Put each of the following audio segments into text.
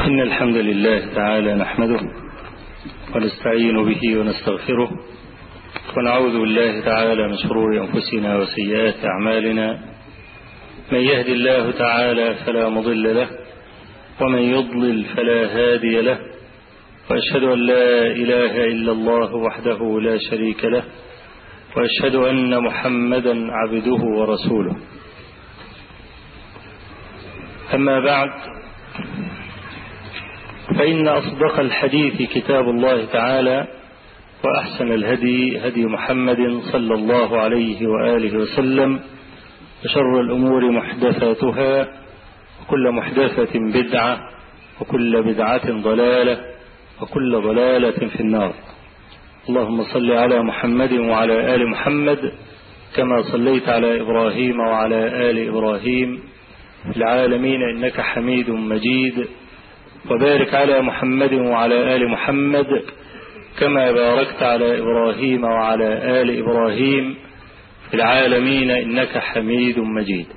إن الحمد لله تعالى نحمده ونستعين به ونستغفره ونعوذ بالله تعالى من شرور أنفسنا وسيئات أعمالنا من يهد الله تعالى فلا مضل له ومن يضلل فلا هادي له وأشهد أن لا إله إلا الله وحده لا شريك له وأشهد أن محمدا عبده ورسوله أما بعد فإن أصدق الحديث كتاب الله تعالى وأحسن الهدي هدي محمد صلى الله عليه وآله وسلم وشر الأمور محدثاتها وكل محدثة بدعة وكل بدعة ضلالة وكل ضلالة في النار اللهم صل على محمد وعلى آل محمد كما صليت على إبراهيم وعلى آل إبراهيم في العالمين إنك حميد مجيد وبارك على محمد وعلى آل محمد كما باركت على إبراهيم وعلى آل إبراهيم في العالمين إنك حميد مجيد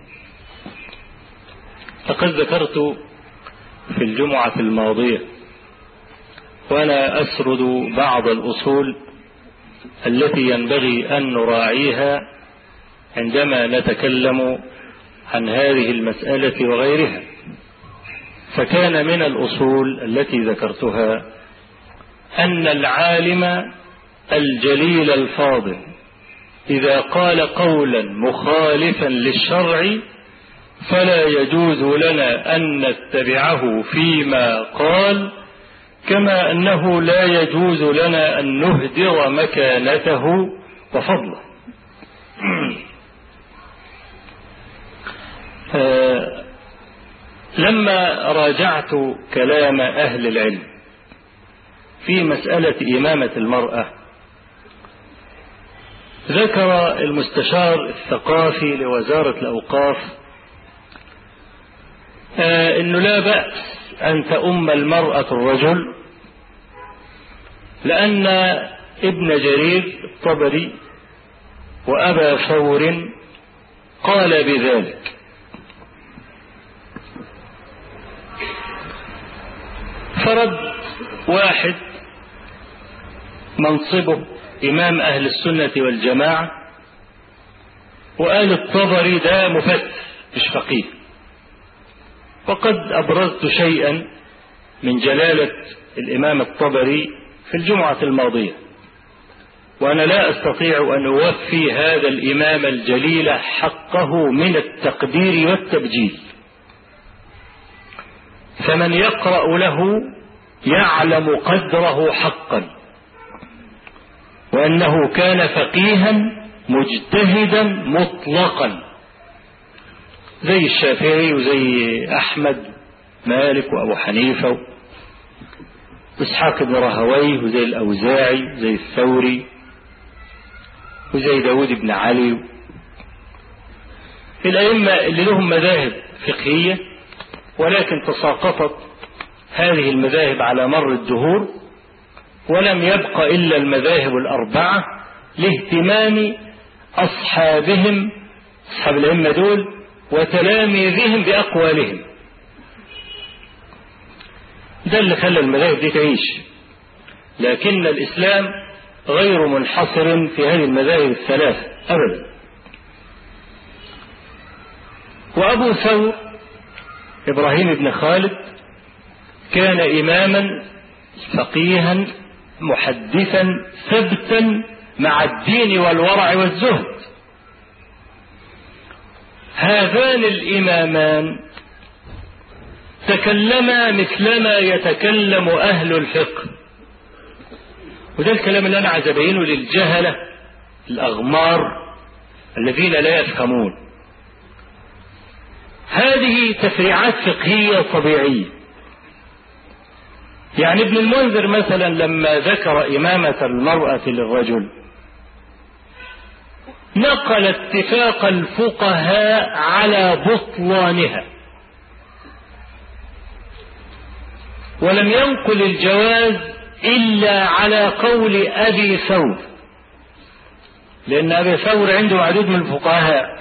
لقد ذكرت في الجمعة الماضية وأنا أسرد بعض الأصول التي ينبغي أن نراعيها عندما نتكلم عن هذه المسألة وغيرها فكان من الأصول التي ذكرتها أن العالم الجليل الفاضل إذا قال قولا مخالفا للشرع فلا يجوز لنا أن نتبعه فيما قال كما أنه لا يجوز لنا أن نهدر مكانته وفضله لما راجعت كلام أهل العلم في مسألة إمامة المرأة ذكر المستشار الثقافي لوزارة الأوقاف أنه لا بأس أن تؤم المرأة الرجل لأن ابن جرير الطبري وأبا ثور قال بذلك فرد واحد منصبه إمام أهل السنة والجماعة وقال الطبري ده مفتر مش فقيه وقد أبرزت شيئا من جلالة الإمام الطبري في الجمعة الماضية وأنا لا أستطيع أن أوفي هذا الإمام الجليل حقه من التقدير والتبجيل فمن يقرأ له يعلم قدره حقا وأنه كان فقيها مجتهدا مطلقا زي الشافعي وزي أحمد مالك وأبو حنيفة وإسحاق بن راهويه وزي الأوزاعي وزي الثوري وزي داود بن علي الأئمة اللي لهم مذاهب فقهية ولكن تساقطت هذه المذاهب على مر الدهور ولم يبق إلا المذاهب الأربعة لاهتمام أصحابهم أصحاب الأئمة دول وتلاميذهم بأقوالهم ده اللي خلى المذاهب دي تعيش لكن الإسلام غير منحصر في هذه المذاهب الثلاث أبدا وأبو ثور إبراهيم بن خالد كان إماما فقيها محدثا ثبتا مع الدين والورع والزهد هذان الإمامان تكلما مثلما يتكلم أهل الفقه وده الكلام اللي أنا عايز أبينه للجهلة الأغمار الذين لا يفهمون هذه تفريعات فقهية طبيعية يعني ابن المنذر مثلا لما ذكر إمامة المرأة للرجل نقل اتفاق الفقهاء على بطلانها ولم ينقل الجواز إلا على قول أبي ثور لأن أبي ثور عنده عديد من الفقهاء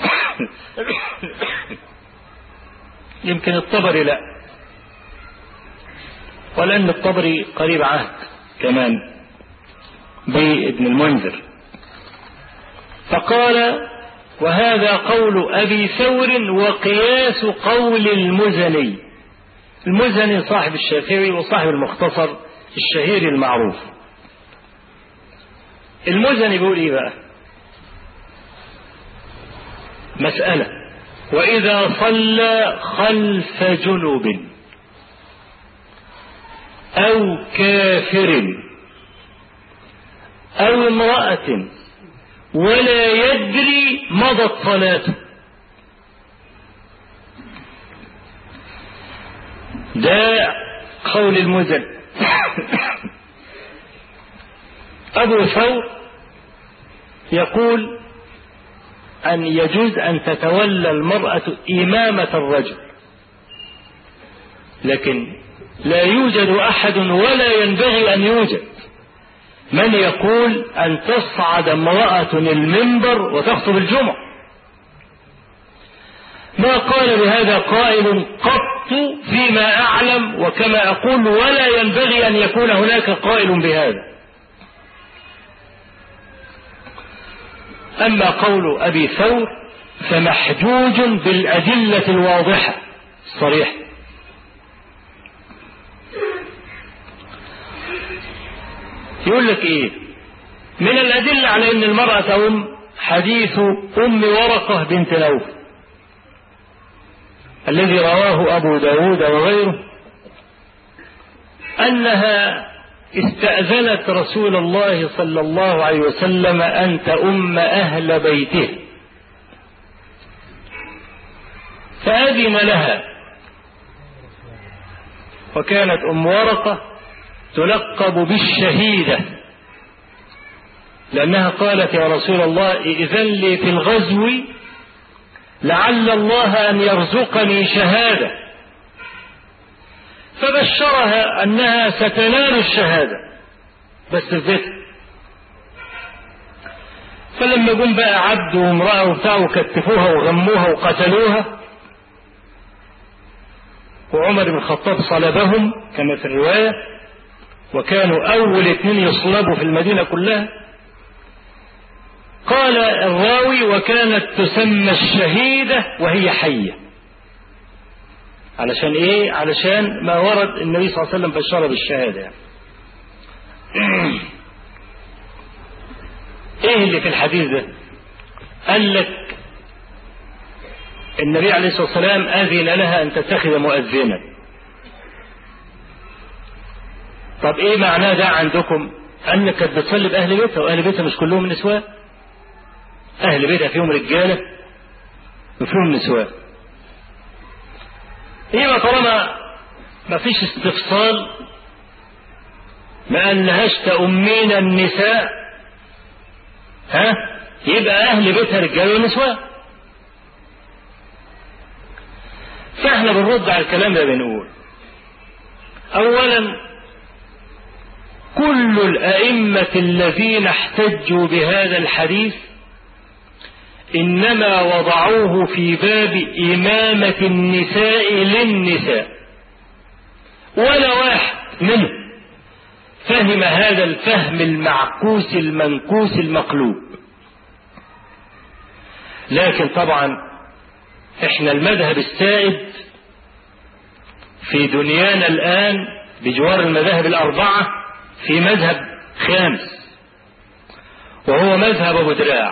يمكن الطبري لا ولأن الطبري قريب عهد كمان بابن المنذر فقال وهذا قول أبي ثور وقياس قول المزني المزني صاحب الشافعي وصاحب المختصر الشهير المعروف المزني بيقول ايه بقى مسألة وإذا صلى خلف جنوب أو كافر أو امرأة ولا يدري مضت صلاته ده قول المزن أبو ثور يقول أن يجوز أن تتولى المرأة إمامة الرجل لكن لا يوجد أحد ولا ينبغي أن يوجد من يقول أن تصعد امرأة المنبر وتخطب الجمعة ما قال بهذا قائل قط فيما أعلم وكما أقول ولا ينبغي أن يكون هناك قائل بهذا أما قول أبي ثور فمحجوج بالأدلة الواضحة الصريحة يقول لك ايه من الأدلة على أن المرأة أم حديث أم ورقة بنت نوف الذي رواه أبو داود وغيره أنها استأذنت رسول الله صلى الله عليه وسلم أن تؤم أهل بيته فأذن لها وكانت أم ورقة تلقب بالشهيدة لأنها قالت يا رسول الله إذن لي في الغزو لعل الله أن يرزقني شهادة فبشرها أنها ستنال الشهادة بس في بيتها فلما جم بقى عبد وامرأة وبتاع وكتفوها وغموها وقتلوها وعمر بن الخطاب صلبهم كما في الرواية وكانوا أول اثنين يصلبوا في المدينة كلها قال الراوي وكانت تسمى الشهيدة وهي حية علشان ايه علشان ما ورد النبي صلى الله عليه وسلم بشر بالشهادة يعني. ايه اللي في الحديث ده قال لك النبي عليه الصلاة والسلام أذن لها أن تتخذ مؤذنا طب ايه معناه ده عندكم انك كانت بتصلي باهل بيتها واهل بيتها مش كلهم نسوان اهل بيتها فيهم رجاله وفيهم نسوان يبقى طالما ما فيش استفصال ما قالهاش تأمين النساء ها يبقى أهل بيتها رجال ونسوان فاحنا بنرد على الكلام ده بنقول أولا كل الأئمة الذين احتجوا بهذا الحديث إنما وضعوه في باب إمامة النساء للنساء ولا واحد منهم فهم هذا الفهم المعكوس المنكوس المقلوب لكن طبعا احنا المذهب السائد في دنيانا الآن بجوار المذاهب الأربعة في مذهب خامس وهو مذهب أبو دراع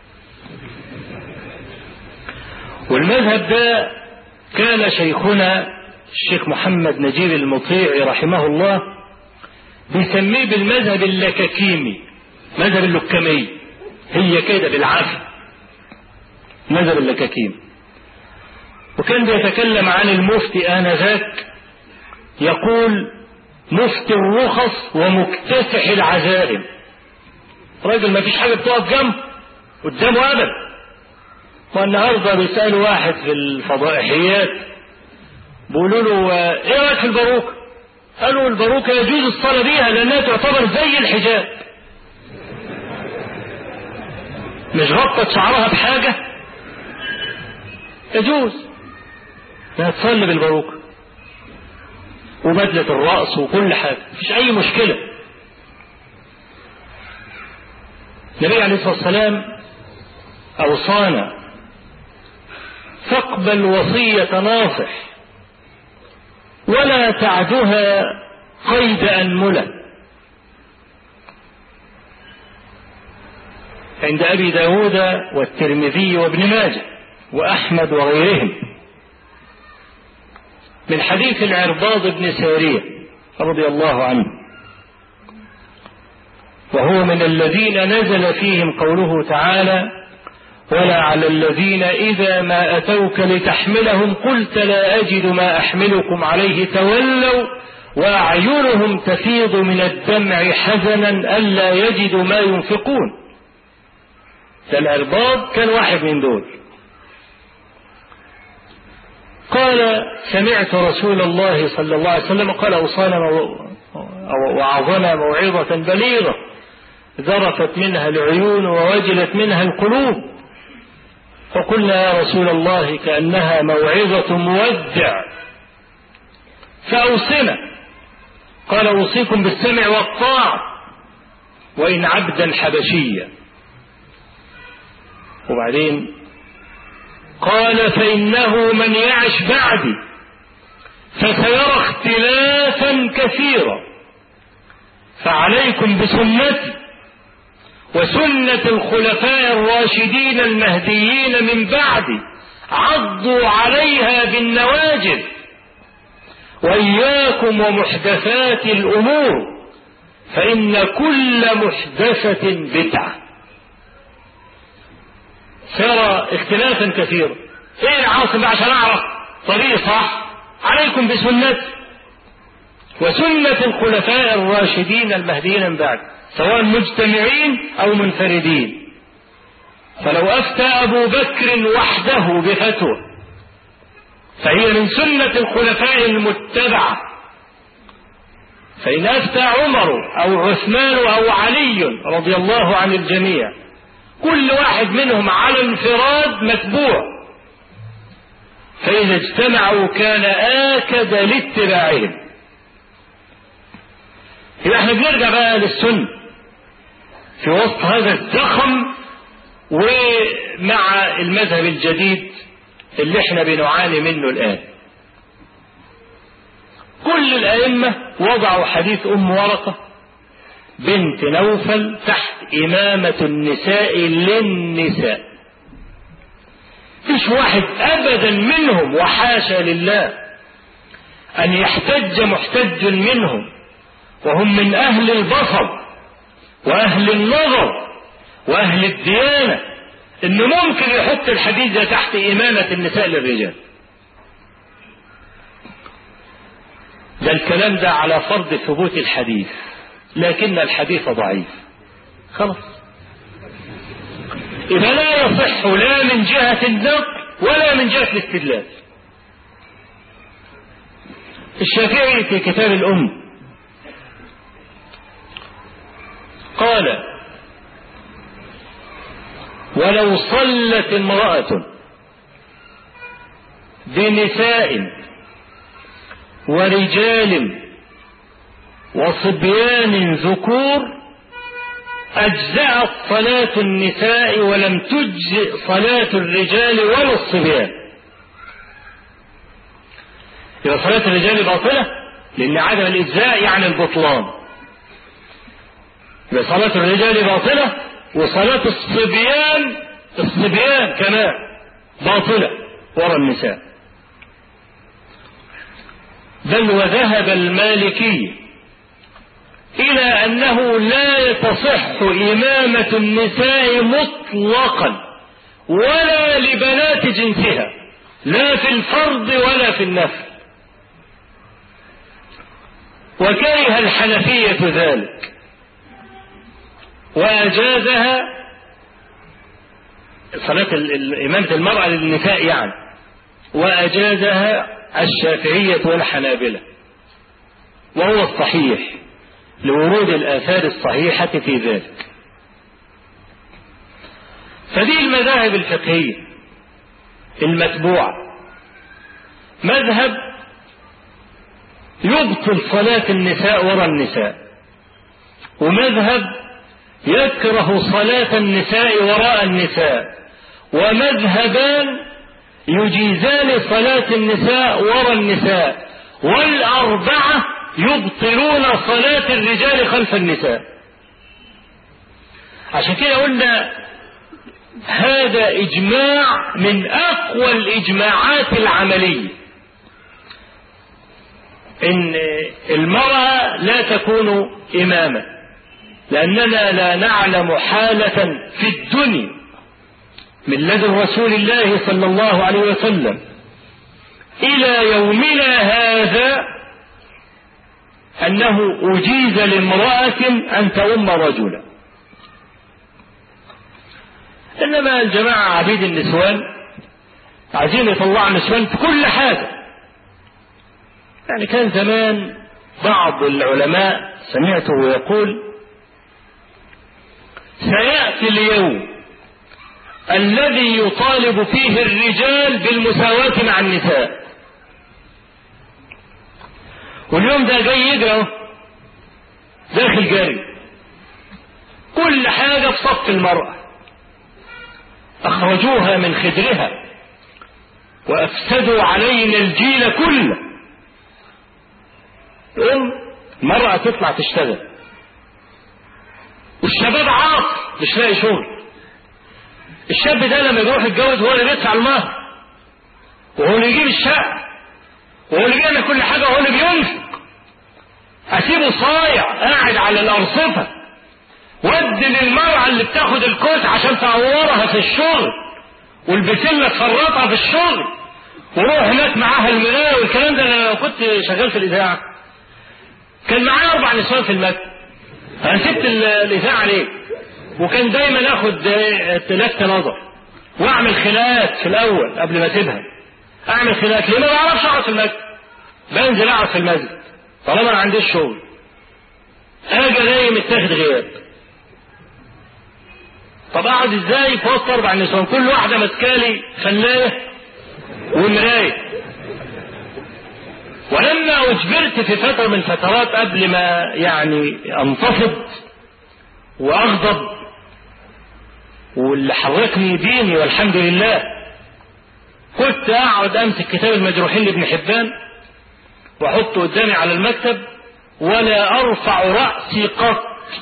والمذهب ده كان شيخنا الشيخ محمد نجيب المطيعي رحمه الله بيسميه بالمذهب اللكاكيمي مذهب اللكمي هي كده بالعافية مذهب اللكاكيم وكان بيتكلم عن المفتي آنذاك يقول مفتي الرخص ومكتسح العزائم راجل ما فيش حاجة بتقف جنبه قدامه أبدا والنهارده بيسألوا واحد في الفضائحيات بيقولوا له ايه رايك في الباروكه؟ قالوا الباروكه يجوز الصلاه بيها لانها تعتبر زي الحجاب. مش غطت شعرها بحاجه يجوز انها تصلي بالباروكه. وبدلة الرأس وكل حاجة مفيش أي مشكلة النبي عليه الصلاة والسلام أوصانا فاقبل وصية ناصح ولا تعدها قيد أنملة عند أبي داود والترمذي وابن ماجه وأحمد وغيرهم من حديث العرباض بن سارية رضي الله عنه وهو من الذين نزل فيهم قوله تعالى ولا على الذين إذا ما أتوك لتحملهم قلت لا أجد ما أحملكم عليه تولوا وأعينهم تفيض من الدمع حزنا ألا يجدوا ما ينفقون ده العرباض كان واحد من دول قال سمعت رسول الله صلى الله عليه وسلم قال أوصانا وعظنا موعظة بليغة ذرفت منها العيون ووجلت منها القلوب فقلنا يا رسول الله كأنها موعظة مودع فأوصنا قال أوصيكم بالسمع والطاعة وإن عبدا حبشيا وبعدين قال فإنه من يعش بعدي فسيرى اختلافا كثيرا فعليكم بسنتي وسنة الخلفاء الراشدين المهديين من بعدي عضوا عليها بالنواجذ وإياكم ومحدثات الأمور فإن كل محدثة بدعة سيرى اختلافا كثيرا ايه العاصم عشان اعرف طريق صح عليكم بسنتي وسنة الخلفاء الراشدين المهديين من بعد سواء مجتمعين أو منفردين فلو أفتى أبو بكر وحده بفتوى فهي من سنة الخلفاء المتبعة فإن أفتى عمر أو عثمان أو علي رضي الله عن الجميع كل واحد منهم على انفراد متبوع فإذا اجتمعوا كان آكد لاتباعهم يبقى احنا بنرجع بقى للسنة في وسط هذا الزخم ومع المذهب الجديد اللي احنا بنعاني منه الآن كل الأئمة وضعوا حديث أم ورقة بنت نوفل تحت إمامة النساء للنساء فيش واحد أبدا منهم وحاشا لله أن يحتج محتج منهم وهم من أهل البصر وأهل النظر وأهل الديانة إنه ممكن يحط الحديث ده تحت إمامة النساء للرجال ده الكلام ده على فرض ثبوت الحديث لكن الحديث ضعيف خلاص إذا لا يصح لا من جهة النقل ولا من جهة الاستدلال الشافعي في كتاب الأم قال ولو صلت امرأة بنساء ورجال وصبيان ذكور أجزأت صلاة النساء ولم تجزئ صلاة الرجال ولا الصبيان إذا صلاة الرجال باطلة لأن عدم الإجزاء يعني البطلان يبقى صلاة الرجال باطلة وصلاة الصبيان الصبيان كمان باطلة وراء النساء بل وذهب المالكي إلى أنه لا تصح إمامة النساء مطلقا ولا لبنات جنسها لا في الفرض ولا في النفل وكره الحنفية ذلك وأجازها صلاة إمامة المرأة للنساء يعني وأجازها الشافعية والحنابلة وهو الصحيح لورود الآثار الصحيحة في ذلك فدي المذاهب الفقهية المتبوعة مذهب يبطل صلاة النساء وراء النساء ومذهب يكره صلاة النساء وراء النساء ومذهبان يجيزان صلاة النساء وراء النساء والأربعة يبطلون صلاة الرجال خلف النساء عشان كده قلنا هذا إجماع من أقوى الإجماعات العملية إن المرأة لا تكون إمامة لأننا لا نعلم حالة في الدنيا من لدن رسول الله صلى الله عليه وسلم إلى يومنا هذا أنه أجيز لامرأة أن تؤم رجلا إنما الجماعة عبيد النسوان عايزين يطلعوا النسوان في كل حاجة يعني كان زمان بعض العلماء سمعته يقول سيأتي اليوم الذي يطالب فيه الرجال بالمساواة مع النساء واليوم ده جاي يجرى داخل جاري كل حاجة في صف المرأة أخرجوها من خدرها وأفسدوا علينا الجيل كله المرأة تطلع تشتغل والشباب عاطل مش لاقي شغل الشاب ده لما يروح يتجوز هو اللي بيدفع المهر وهو اللي يجيب الشقة وهو اللي بيعمل كل حاجة وهو اللي بينفق أسيبه صايع قاعد على الأرصفة ودي للمرأة اللي بتاخد الكوت عشان تعورها في الشغل والبسلة تفرطها في الشغل وروح هناك معاها المراية والكلام ده انا لو كنت شغال في الاذاعة كان معايا اربع نسوان في المكتب انا سبت الاذاعة ليه وكان دايما اخد لفت نظر واعمل خلاف في الاول قبل ما اسيبها اعمل خلاف ليه ما بعرفش اقعد في المكتب بنزل اقعد في المسجد طالما ما عنديش شغل اجي الاقي متاخد غياب طب اقعد ازاي في وسط اربع نسوان كل واحده ماسكالي فلايه ومرايه ولما اجبرت في فتره من الفترات قبل ما يعني انتفض واغضب واللي حركني ديني والحمد لله كنت اقعد امسك كتاب المجروحين لابن حبان واحطه قدامي على المكتب ولا ارفع راسي قط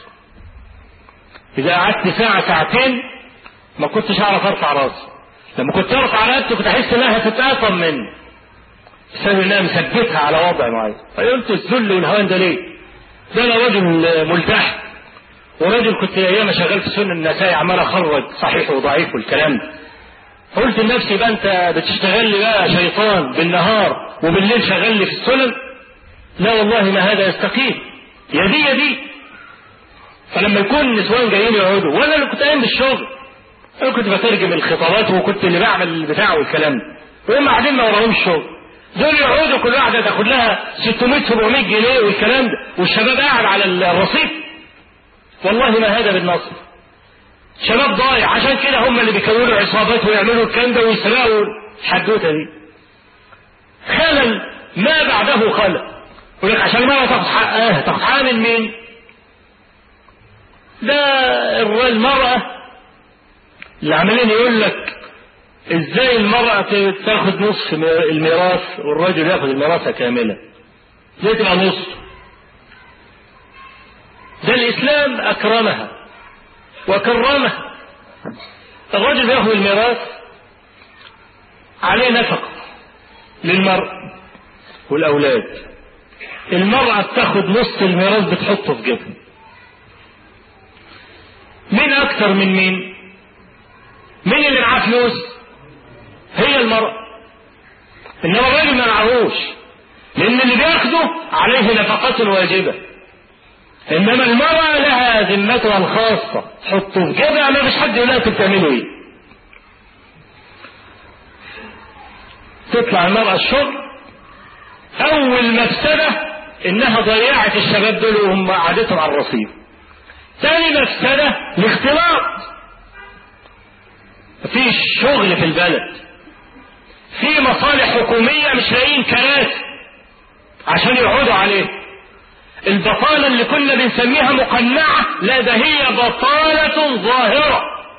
اذا قعدت ساعه ساعتين ما كنتش اعرف ارفع راسي لما كنت ارفع راسي كنت احس انها هتتقطم مني بسبب انها مثبتها على وضع معين فقلت الذل والهوان ده ليه؟ ده انا راجل ملتحي وراجل كنت ايام شغال في سنن النسائي عمال اخرج صحيح وضعيف والكلام ده قلت لنفسي بقى انت بتشتغل لي بقى شيطان بالنهار وبالليل شغال لي في السنن لا والله ما هذا يستقيم يا دي يا دي فلما يكون النسوان جايين يقعدوا وانا اللي كنت قايم بالشغل انا كنت بترجم الخطابات وكنت اللي بعمل البتاع والكلام ده وهم قاعدين ما وراهمش شغل دول يقعدوا كل واحده تاخد لها 600 700 جنيه والكلام ده والشباب قاعد على الرصيف والله ما هذا بالنصر شباب ضايع عشان كده هم اللي بيكونوا عصابات ويعملوا الكلام ده ويسرقوا الحدوته دي خلل ما بعده خلل يقول لك عشان المرأة تاخد حقها تاخد حقها من مين؟ ده المرأة اللي عمالين يقول لك ازاي المرأة تاخد نصف الميراث والرجل ياخد الميراث كاملة ازاي تبقى نصف ده الإسلام أكرمها وكرمها الرجل ياخذ الميراث عليه نفقة للمرأة والأولاد المرأة بتاخد نص الميراث بتحطه في جيبها مين أكتر من مين؟ مين اللي معاه فلوس؟ هي المرأة إنما الراجل ما معهوش لأن اللي بياخده عليه نفقة واجبة انما المرأة لها ذمتها الخاصة حطه في جيبها ما فيش حد يقول لها بتعملوا ايه تطلع المرأة الشغل اول مفسدة انها ضيعت الشباب دول وهم قعدتهم على الرصيف تاني مفسدة الاختلاط مفيش شغل في البلد في مصالح حكومية مش لاقيين كراسي عشان يقعدوا عليه البطالة اللي كنا بنسميها مقنعة لا ده هي بطالة ظاهرة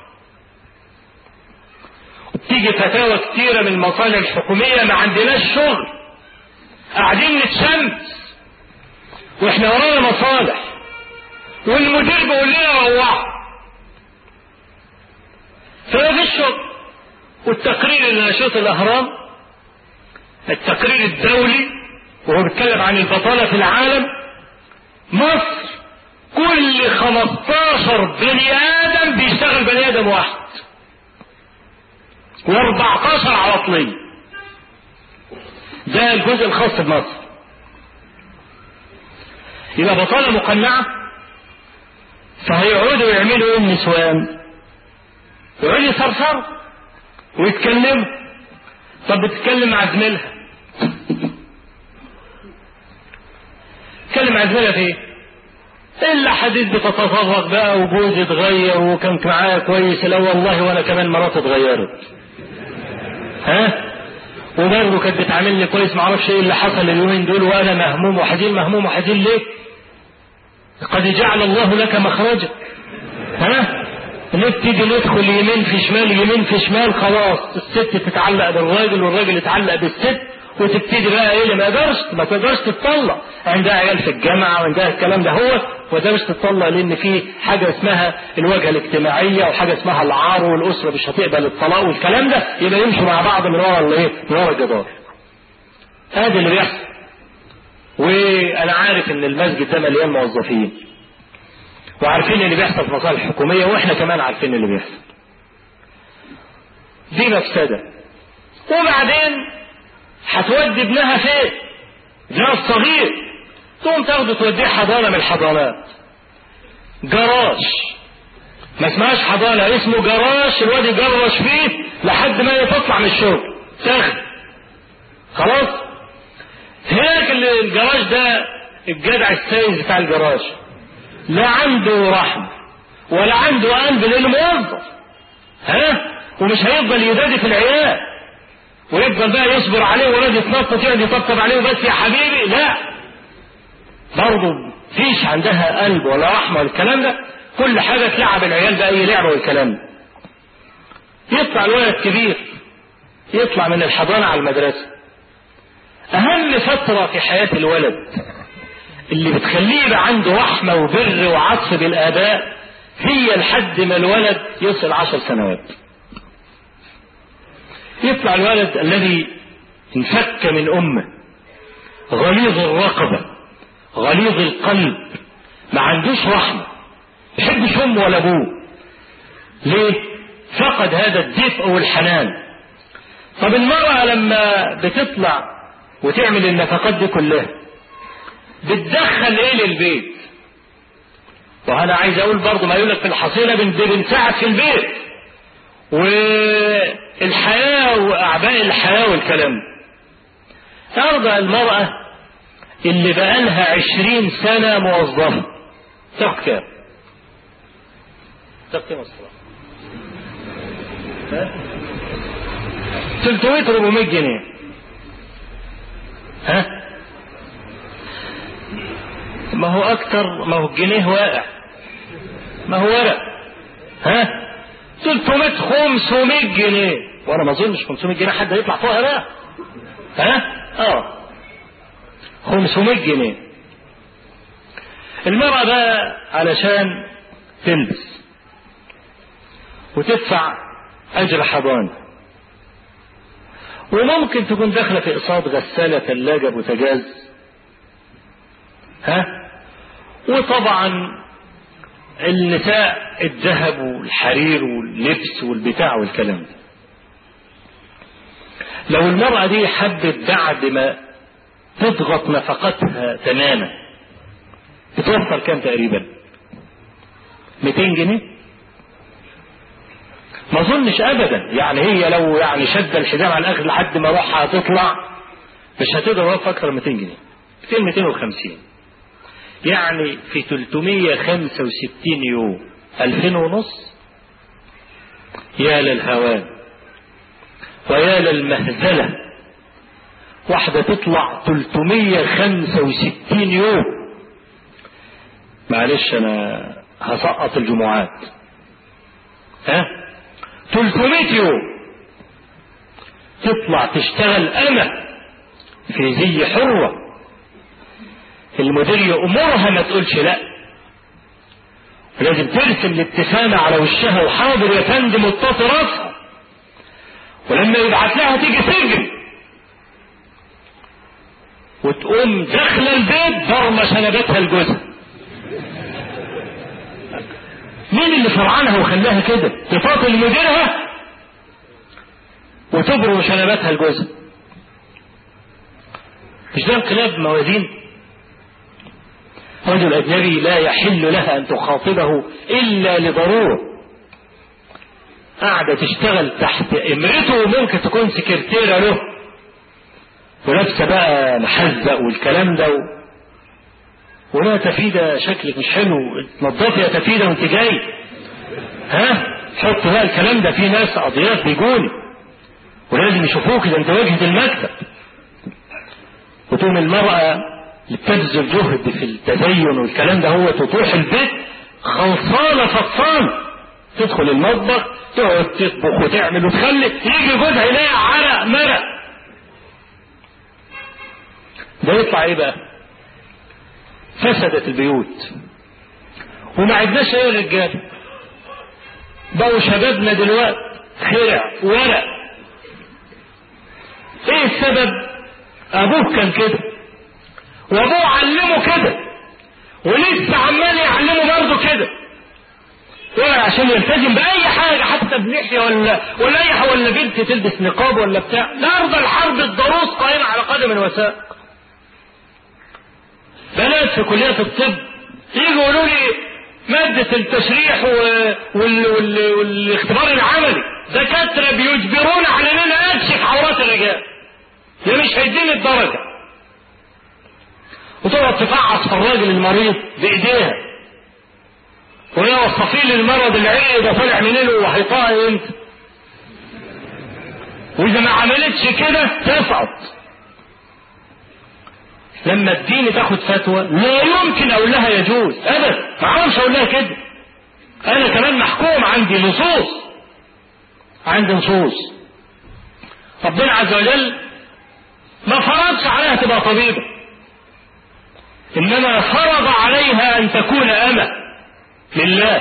بتيجي فتاوى كتيرة من المصالح الحكومية ما عندناش شغل قاعدين نتشمس واحنا ورانا مصالح والمدير بيقول لنا روحوا فما فيش شغل والتقرير اللي نشرته الاهرام التقرير الدولي وهو بيتكلم عن البطالة في العالم مصر كل 15 بني ادم بيشتغل بني ادم واحد و14 عواطلية ده الجزء الخاص بمصر يبقى بطالة مقنعة فهيقعدوا يعملوا ايه النسوان يقعدوا يصرصروا ويتكلموا طب بتتكلم مع زميلها تتكلم مع زميلها في ايه الا حديث بتتفرغ بقى وجوزي اتغير وكان معايا كويس لا والله وانا كمان مراتي اتغيرت ها وبرضه كانت بتعاملني كويس معرفش ايه اللي حصل اليومين دول وانا مهموم وحزين مهموم وحزين ليه قد جعل الله لك مخرجا ها نبتدي ندخل يمين في شمال يمين في شمال خلاص الست تتعلق بالراجل والراجل يتعلق بالست وتبتدي بقى ايه ما تقدرش ما تقدرش تتطلق عندها عيال في الجامعه وعندها الكلام ده هو ما تقدرش تتطلق لان في حاجه اسمها الواجهه الاجتماعيه وحاجه اسمها العار والاسره مش هتقبل الطلاق والكلام ده يبقى يمشوا مع بعض من ورا الايه؟ من ورا الجدار. هذا اللي بيحصل. وانا عارف ان المسجد ده مليان موظفين. وعارفين اللي بيحصل في المصالح الحكوميه واحنا كمان عارفين اللي بيحصل. دي مفسده. وبعدين هتودي ابنها فين؟ ابنها الصغير تقوم تاخده توديه حضانة من الحضانات جراج ما اسمهاش حضانة اسمه جراج الواد يجرش فيه لحد ما تطلع من الشغل تاخد خلاص هناك الجراج ده الجدع السايز بتاع الجراج لا عنده رحمة ولا عنده قلب لانه موظف ها ومش هيفضل يدادي في العيال ويفضل بقى يصبر عليه ولاد يتنطط يقعد يطبطب عليه وبس يا حبيبي لا برضه فيش عندها قلب ولا رحمه ولا الكلام ده كل حاجه تلعب العيال باي لعبه والكلام ده يطلع الولد كبير يطلع من الحضانه على المدرسه اهم فتره في حياه الولد اللي بتخليه يبقى عنده رحمه وبر وعطف بالاباء هي لحد ما الولد يصل عشر سنوات يطلع الولد الذي انفك من امه غليظ الرقبه غليظ القلب ما عندوش رحمه يحبش امه ولا ابوه ليه فقد هذا الدفء والحنان طب المرأة لما بتطلع وتعمل النفقات دي كلها بتدخل ايه للبيت وانا عايز اقول برضه ما يقول لك في الحصيله بنساعد في البيت والحياة وأعباء الحياة والكلام ترضى المرأة اللي بقالها عشرين سنة موظفة تاخد كام؟ تاخد كام الصراحة؟ 300 400 جنيه ها؟ ما هو أكتر ما هو الجنيه واقع ما هو ورق ها؟ 300 500 جنيه وانا ما اظنش 500 جنيه حد هيطلع فوقها بقى ها اه 500 جنيه المرأة بقى علشان تلبس وتدفع أجر حضانة وممكن تكون داخلة في إقساط غسالة ثلاجة بوتاجاز ها وطبعا النساء الذهب والحرير واللبس والبتاع والكلام ده لو المرأة دي حبت بعد ما تضغط نفقتها تماما بتوفر كام تقريبا 200 جنيه ما اظنش ابدا يعني هي لو يعني شد الحزام على الاخر لحد ما روحها هتطلع مش هتقدر توفر اكثر من 200 جنيه 200 250 يعني في 365 يوم 2000 ونص يا للهوان ويا للمهزلة واحدة تطلع 365 يوم معلش انا هسقط الجمعات ها 300 يوم تطلع تشتغل أمة في زي حرة المدير يأمرها ما تقولش لا لازم ترسم الابتسامة على وشها وحاضر يا فندم وتطاطي راسها ولما يبعت لها تيجي سجن وتقوم داخله البيت ضرمه شنبتها لجوزها مين اللي فرعنها وخلاها كده تفاطل لمديرها وتبرم شنبتها لجوزها مش ده انقلاب موازين رجل أجنبي لا يحل لها أن تخاطبه إلا لضرورة قاعدة تشتغل تحت امرته وممكن تكون سكرتيرة له ولابسة بقى محزق والكلام ده و... ولا تفيدة شكلك مش حلو تنضفي يا تفيدة وانت جاي ها حط بقى الكلام ده في ناس أضياف بيجوني ولازم يشوفوك إذا انت واجهة المكتب وتقوم المرأة اللي بتبذل جهد في التدين والكلام ده هو تروح البيت خلصانة فطانة تدخل المطبخ تقعد تطبخ وتعمل وتخلي يجي جوزها يلاقي عرق مرق ده يطلع ايه بقى فسدت البيوت وما عدناش ايه الرجال بقوا شبابنا دلوقتي خرع ورق ايه السبب ابوه كان كده وابوه علمه كده ولسه عمال يعلمه برضه كده ولا عشان يلتزم باي حاجه حتى بلحيه ولا ولا اي حاجه ولا بنت تلبس نقاب ولا بتاع لا ارضى الحرب الضروس قائمه على قدم وساق بنات في كليه الطب يجوا يقولوا لي ماده التشريح وال... وال... والاختبار العملي دكاتره بيجبرون على اننا اكشف عورات الرجال ده مش هيديني الدرجه وتقعد تفعص في الراجل المريض بايديها وهي وصفين للمرض العيني ده طالع منين وهيطلع امتى واذا ما عملتش كده تسقط لما تديني تاخد فتوى لا يمكن اقول لها يجوز ابدا ما اعرفش اقول لها كده انا كمان محكوم عندي نصوص عندي نصوص ربنا عز وجل ما فرضش عليها تبقى طبيبه انما فرض عليها ان تكون امه لله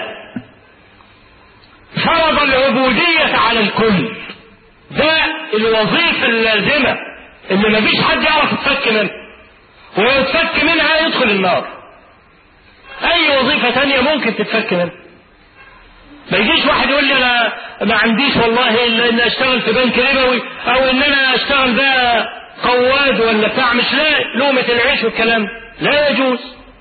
فرض العبودية على الكل ده الوظيفة اللازمة اللي مفيش حد يعرف يتفك منها ولو يتفك منها يدخل النار اي وظيفة تانية ممكن تتفك منها ما يجيش واحد يقول لي انا ما عنديش والله الا ان اشتغل في بنك ربوي او ان انا اشتغل بقى قواد ولا بتاع مش لاقي لقمة العيش والكلام لا يجوز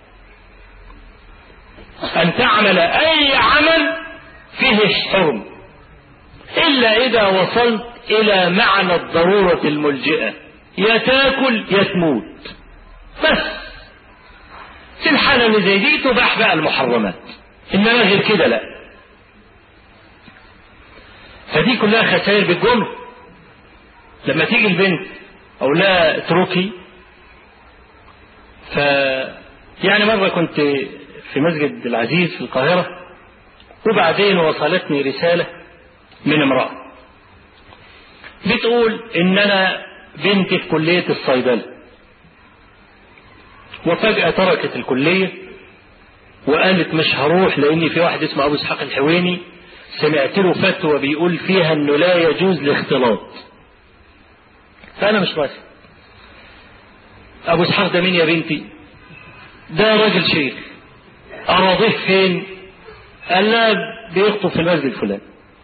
أن تعمل أي عمل فيه حرم إلا إذا وصلت إلى معنى الضرورة الملجئة يا تاكل يا تموت بس في الحالة اللي زي دي تباح بقى المحرمات إنما غير كده لا فدي كلها خسائر بالجملة لما تيجي البنت أو لا اتركي ف يعني مرة كنت في مسجد العزيز في القاهرة وبعدين وصلتني رسالة من امرأة بتقول إن أنا بنتي في كلية الصيدلة وفجأة تركت الكلية وقالت مش هروح لأن في واحد اسمه أبو إسحاق الحويني سمعت له فتوى بيقول فيها إنه لا يجوز الاختلاط فأنا مش رايح أبو إسحاق ده مين يا بنتي؟ ده راجل شيخ أراضيه فين؟ قال لها بيخطب في المسجد الفلاني.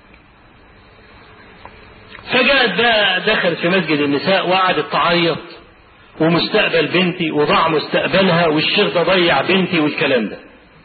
فجأت بقى دخلت في مسجد النساء وقعدت تعيط ومستقبل بنتي وضاع مستقبلها والشيخ ده ضيع بنتي والكلام ده.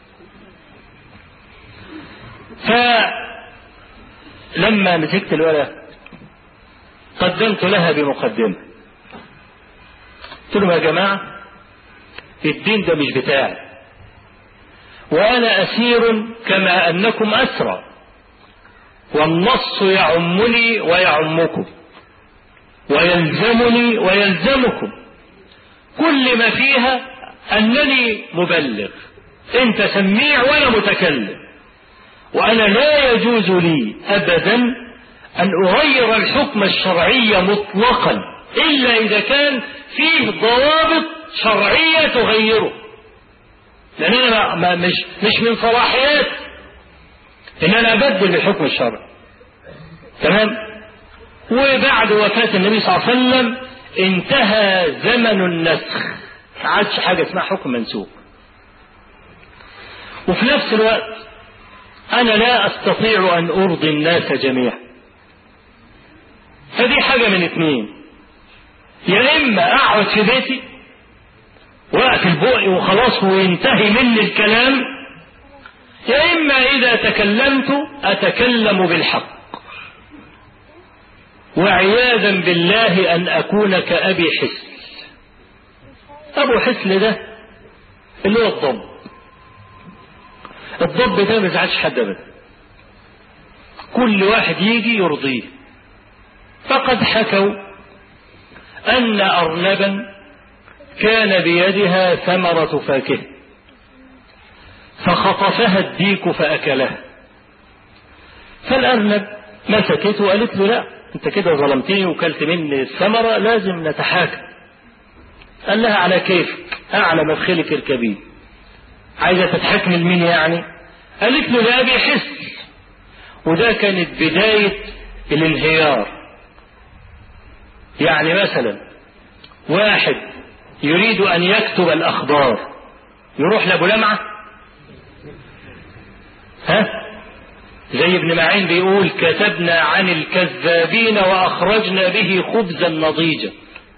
فلما مسكت الورقة قدمت لها بمقدمة. قلت لهم يا جماعة الدين ده مش بتاعي. وأنا أسير كما أنكم أسرى والنص يعمني ويعمكم ويلزمني ويلزمكم كل ما فيها أنني مبلغ أنت سميع وأنا متكلم وأنا لا يجوز لي أبدا أن أغير الحكم الشرعي مطلقا إلا إذا كان فيه ضوابط شرعية تغيره لأن أنا ما مش, مش من صلاحيات إن أنا أبدل الحكم الشرعي تمام وبعد وفاة النبي صلى الله عليه وسلم انتهى زمن النسخ ما عادش حاجة اسمها حكم منسوخ وفي نفس الوقت أنا لا أستطيع أن أرضي الناس جميعا فدي حاجة من اثنين يا إما أقعد في بيتي وأقفل بقي وخلاص وينتهي مني الكلام يا إما إذا تكلمت أتكلم بالحق وعياذا بالله أن أكون كأبي حسن أبو حسن ده اللي هو الضب الضب ده ما يزعلش حد أبدا كل واحد يجي يرضيه فقد حكوا أن أرنبا كان بيدها ثمرة فاكهة فخطفها الديك فأكلها فالأرنب مسكته وقالت له لا انت كده ظلمتني وكلت مني الثمرة لازم نتحاكم قال لها على كيفك أعلى مدخلك اركبيه عايزة تتحكم لمين يعني قالت له لأبي حس وده كانت بداية الانهيار يعني مثلا واحد يريد أن يكتب الأخبار يروح لأبو لمعة ها زي ابن معين بيقول كتبنا عن الكذابين وأخرجنا به خبزا نضيجا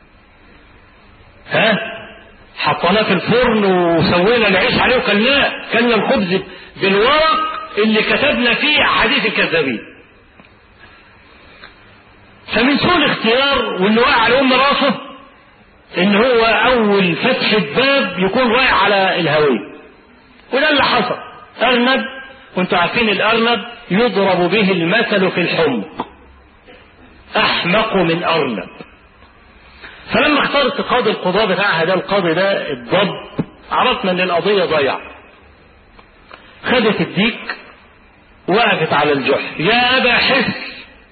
ها حطيناه في الفرن وسوينا العيش عليه وكلناه كلنا الخبز بالورق اللي كتبنا فيه أحاديث الكذابين فمن سوء الاختيار وانه واقع على ام راسه ان هو اول فتحة باب يكون رايح على الهوية وده اللي حصل ارنب وانتوا عارفين الارنب يضرب به المثل في الحمق احمق من ارنب فلما اخترت قاضي القضاء بتاعها ده القاضي ده الضب عرفنا ان القضية ضيع خدت الديك وقفت على الجحر يا ابا حس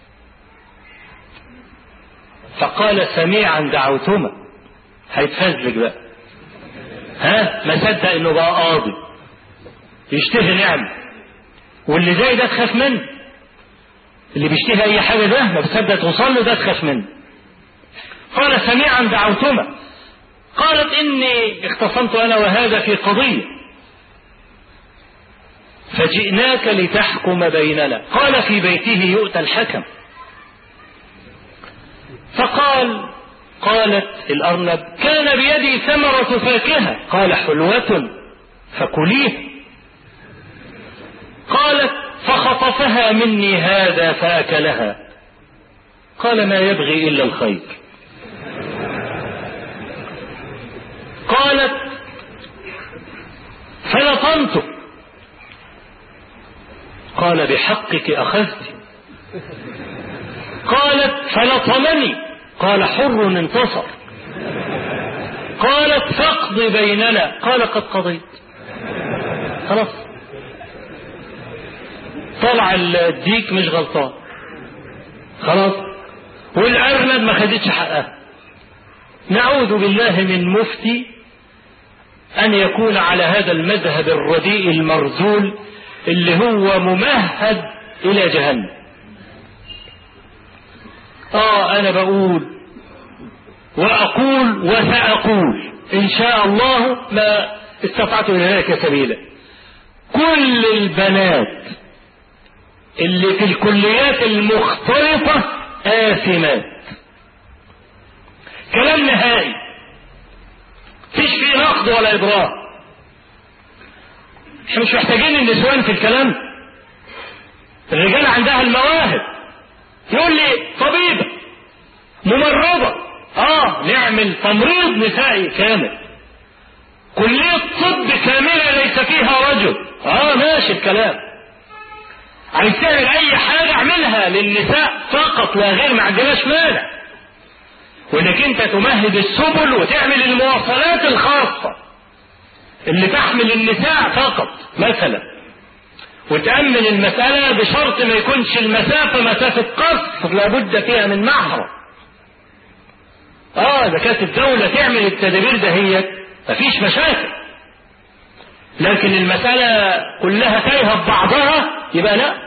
فقال سميعا دعوتما هيتفزلك بقى ها ما صدق انه بقى قاضي يشتهي نعمة واللي زي ده تخاف منه اللي بيشتهي اي حاجة ده ما بتصدق توصل له ده تخاف منه قال سميعا دعوتما قالت اني اختصمت انا وهذا في قضية فجئناك لتحكم بيننا قال في بيته يؤتى الحكم فقال قالت الأرنب كان بيدي ثمرة فاكهة قال حلوة فكليه قالت فخطفها مني هذا فأكلها قال ما يبغي إلا الخير قالت فلطمته قال بحقك أخذت قالت فلطمني قال حر انتصر قالت فاقض بيننا قال قد قضيت خلاص طلع الديك مش غلطان خلاص والارنب ما خدتش حقها نعوذ بالله من مفتي ان يكون على هذا المذهب الرديء المرذول اللي هو ممهد الى جهنم اه انا بقول واقول وساقول ان شاء الله ما استطعت الى ذلك سبيلا كل البنات اللي في الكليات المختلطة آثمات كلام نهائي فيش فيه نقد ولا إبراء احنا مش محتاجين النسوان في الكلام الرجال عندها المواهب يقول لي طبيبة ممرضة اه نعمل تمريض نسائي كامل كلية طب كاملة ليس فيها رجل اه ماشي الكلام عايز تعمل اي حاجة اعملها للنساء فقط لا غير ما عندناش مانع وانك انت تمهد السبل وتعمل المواصلات الخاصة اللي تحمل النساء فقط مثلا وتأمن المسألة بشرط ما يكونش المسافة مسافة قصر لابد فيها من محرم اه اذا كانت الدولة تعمل التدابير دهيت مفيش مشاكل لكن المسألة كلها تايهة ببعضها يبقى لا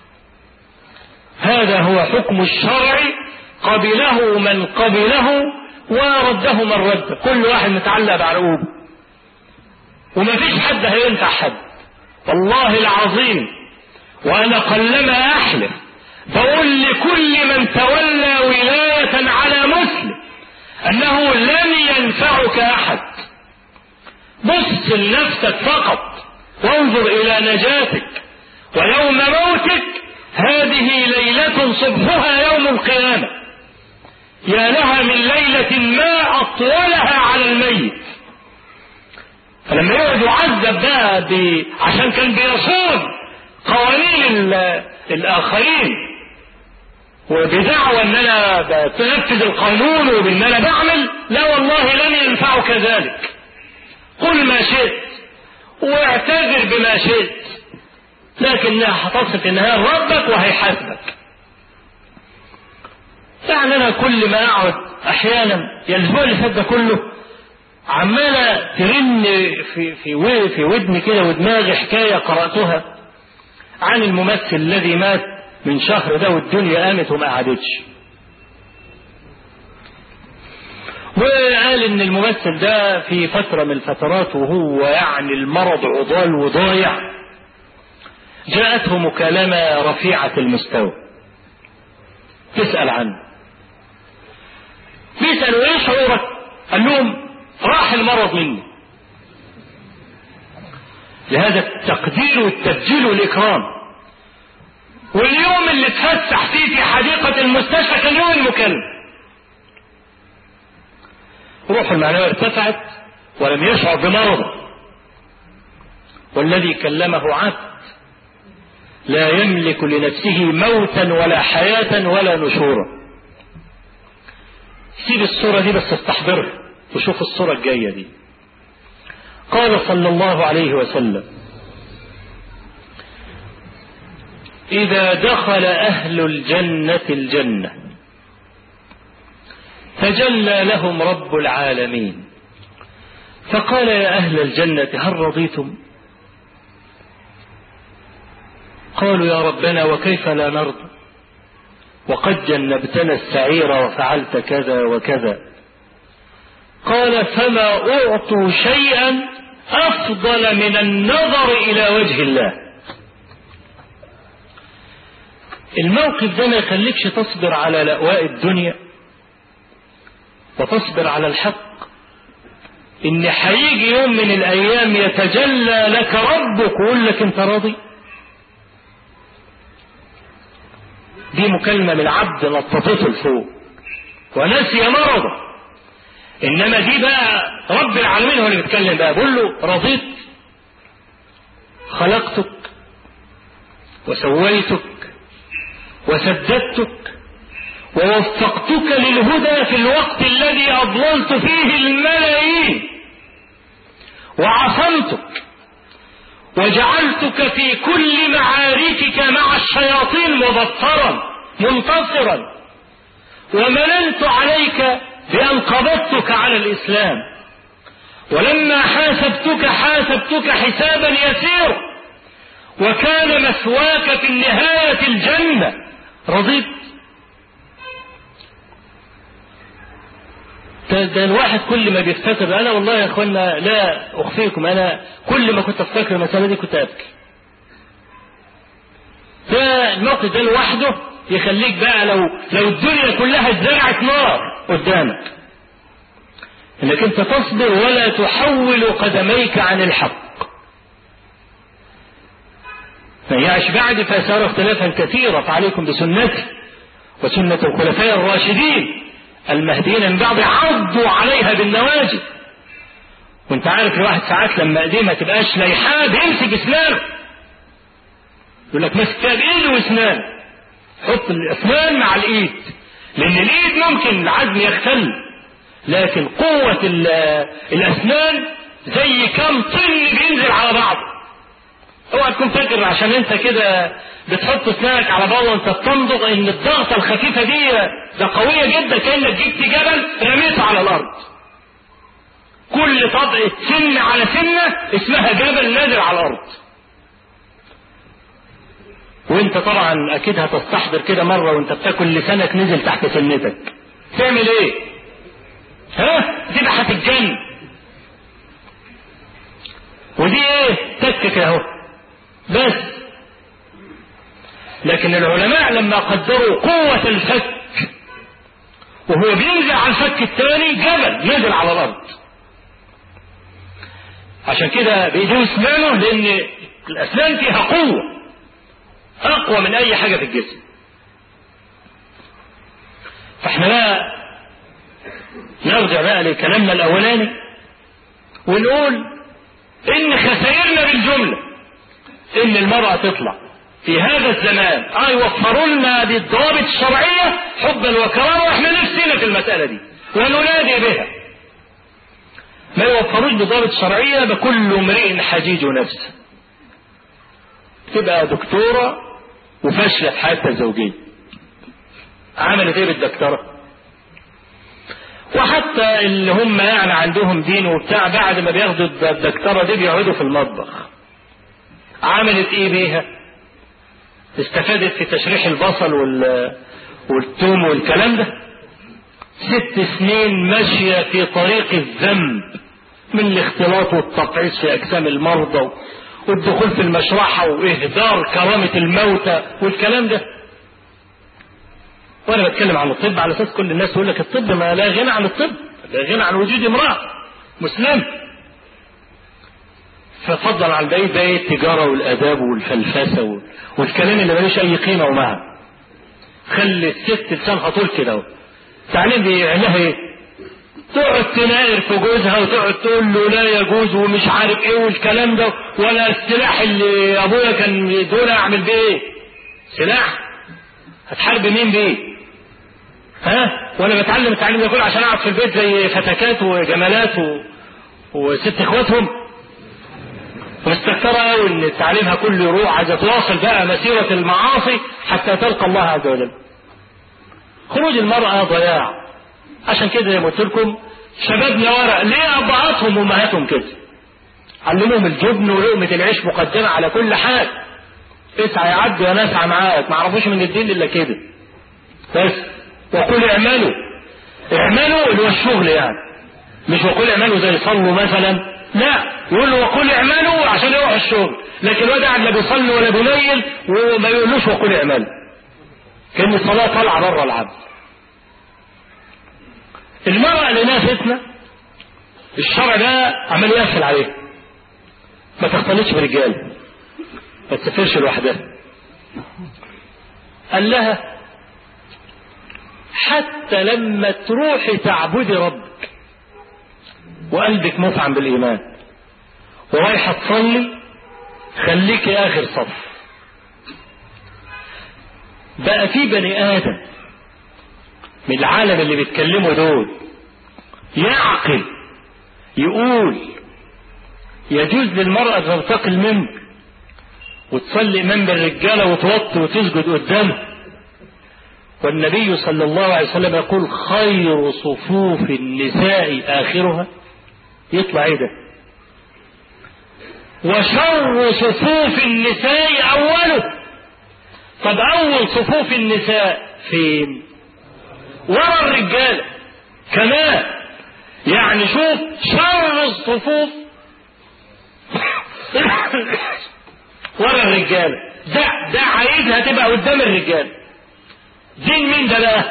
هذا هو حكم الشرع قبله من قبله ورده من رد كل واحد متعلق بعرقوبه ومفيش حد هينفع حد والله العظيم وانا قلما احلف بقول لكل من تولى ولاية على مسلم انه لن ينفعك احد بص لنفسك فقط وانظر الى نجاتك ويوم موتك هذه ليلة صبحها يوم القيامة يا لها من ليلة ما أطولها على الميت فلما يقعد يعذب بقى ب... عشان كان بيصون قوانين الآخرين وبدعوى ان انا بتنفذ القانون وبان انا بعمل لا والله لن ينفعك ذلك قل ما شئت واعتذر بما شئت لكنها هتصف النهاية ربك وهيحاسبك يعني انا كل ما اقعد احيانا الاسبوع اللي فات ده كله عمالة ترن في في في ودني كده ودماغي حكاية قرأتها عن الممثل الذي مات من شهر ده والدنيا قامت وما قعدتش. وقال ان الممثل ده في فترة من الفترات وهو يعني المرض عضال وضايع جاءته مكالمة رفيعة المستوى تسأل عنه بيسألوا ايه شعورك قال لهم راح المرض مني لهذا التقدير والتبجيل والإكرام واليوم اللي اتفسح فيه في حديقة المستشفى كان يوم المكالمة روحه المعنوية ارتفعت ولم يشعر بمرضه والذي كلمه عبد لا يملك لنفسه موتا ولا حياة ولا نشورا سيب الصورة دي بس استحضرها وشوف الصورة الجاية دي قال صلى الله عليه وسلم إذا دخل أهل الجنة الجنة تجلى لهم رب العالمين فقال يا أهل الجنة هل رضيتم قالوا يا ربنا وكيف لا نرضى وقد جنبتنا السعير وفعلت كذا وكذا قال فما أعطوا شيئا أفضل من النظر إلى وجه الله الموقف ده ما يخليكش تصبر على لأواء الدنيا وتصبر على الحق إن هيجي يوم من الأيام يتجلى لك ربك ويقول لك أنت راضي دي مكالمة من عبد نططته لفوق ونسي مرضه انما دي بقى رب العالمين هو اللي بيتكلم بقى بقول له رضيت خلقتك وسويتك وسددتك ووفقتك للهدى في الوقت الذي اضللت فيه الملايين وعصمتك وجعلتك في كل معاركك مع الشياطين مبصرا منتصرا ومننت عليك بأن قبضتك على الإسلام ولما حاسبتك حاسبتك حسابا يسيرا وكان مثواك في النهاية الجنة رضيت ده الواحد كل ما بيفتكر انا والله يا اخوانا لا اخفيكم انا كل ما كنت افتكر المساله دي كنت ابكي فالموقف ده لوحده يخليك بقى لو لو الدنيا كلها اتزرعت نار قدامك انك انت تصبر ولا تحول قدميك عن الحق فيعش بعد فسار اختلافا كثيرا فعليكم بسنتي وسنة الخلفاء الراشدين المهديين من بعد عضوا عليها بالنواجذ وانت عارف الواحد ساعات لما ايديه ما تبقاش لايحاه بيمسك اسنانه يقول لك ماسك بايده واسنان حط الاسنان مع الايد لان الايد ممكن العزم يختل لكن قوة الاسنان زي كم طن بينزل على بعض اوعى تكون فاكر عشان انت كده بتحط اسنانك على بعض وانت بتمضغ ان الضغطة الخفيفة دي ده قوية جدا كأنك جبت جبل رميته على الارض كل طبقة سن على سنة اسمها جبل نازل على الارض وانت طبعا اكيد هتستحضر كده مرة وانت بتاكل لسانك نزل تحت سنتك تعمل ايه ها تبقى هتتجن ودي ايه تكك اهو بس لكن العلماء لما قدروا قوة الفك وهو بينزل على الفك الثاني جبل نزل على الارض عشان كده بايديه اسنانه لان الاسنان فيها قوه اقوى من اي حاجه في الجسم فاحنا بقى نرجع بقى لكلامنا الاولاني ونقول ان خسائرنا بالجمله ان المراه تطلع في هذا الزمان اه يوفروا لنا بالضوابط الشرعيه حبا وكرامه واحنا نفسنا في المساله دي وننادي بها ما يوفروش بضابط شرعيه بكل امرئ حجيج نفسه تبقى دكتوره وفاشله في حياتها الزوجيه عملت ايه بالدكتوره وحتى اللي هم يعني عندهم دين وبتاع بعد ما بياخدوا الدكتوره دي بيقعدوا في المطبخ عملت ايه بيها استفادت في تشريح البصل وال والثوم والكلام ده ست سنين ماشية في طريق الذنب من الاختلاط والتقعيس في أجسام المرضى والدخول في المشرحة وإهدار كرامة الموتى والكلام ده وأنا بتكلم عن الطب على أساس كل الناس يقول لك الطب ما لا غنى عن الطب لا غنى عن وجود امرأة مسلم ففضل عن بقية بقية التجارة والآداب والفلسفة والكلام اللي ملوش أي قيمة ومعنى خلي الست لسانها طول كده اهو تعليم بيعملها ايه تقعد تناقر في جوزها وتقعد تقول له لا يجوز ومش عارف ايه والكلام ده ولا السلاح اللي ابويا كان يدونا اعمل بيه ايه سلاح هتحارب مين بيه ها وانا بتعلم التعليم ده كله عشان اقعد في البيت زي فتكات وجمالات و... وست اخواتهم مستكترة قوي ان تعليمها كله يروح عايزة تواصل بقى مسيرة المعاصي حتى تلقى الله عز وجل خروج المرأة ضياع عشان كده زي ما قلت لكم شبابنا ورق ليه ابهاتهم وامهاتهم كده علموهم الجبن ولقمة العيش مقدمة على كل حال اسعى يا عبد وانا اسعى معاك ما عرفوش من الدين الا كده بس وقل اعملوا اعملوا اللي هو الشغل يعني مش وقل اعملوا زي صلوا مثلا لا يقول له وقل اعملوا عشان يروح الشغل لكن الواد قاعد لا بيصلي ولا بينيل وما يقولوش وقل اعملوا كان الصلاه طالعه بره العبد المرأة اللي لها فتنة الشرع ده عمال يقفل عليها ما تختلطش برجال ما تسافرش لوحدها قال لها حتى لما تروحي تعبدي ربك وقلبك مفعم بالإيمان ورايحة تصلي خليكي آخر صف بقى في بني آدم من العالم اللي بيتكلموا دول يعقل يقول يجوز للمرأة ترتقي المنبر وتصلي إمام بالرجالة وتوطي وتسجد قدامه والنبي صلى الله عليه وسلم يقول خير صفوف النساء آخرها يطلع ايه ده وشر صفوف النساء أوله طب أول صفوف النساء فين ورا الرجالة كمان يعني شوف شر الصفوف ورا الرجالة ده ده عايزها تبقى قدام الرجال دين مين ده بقى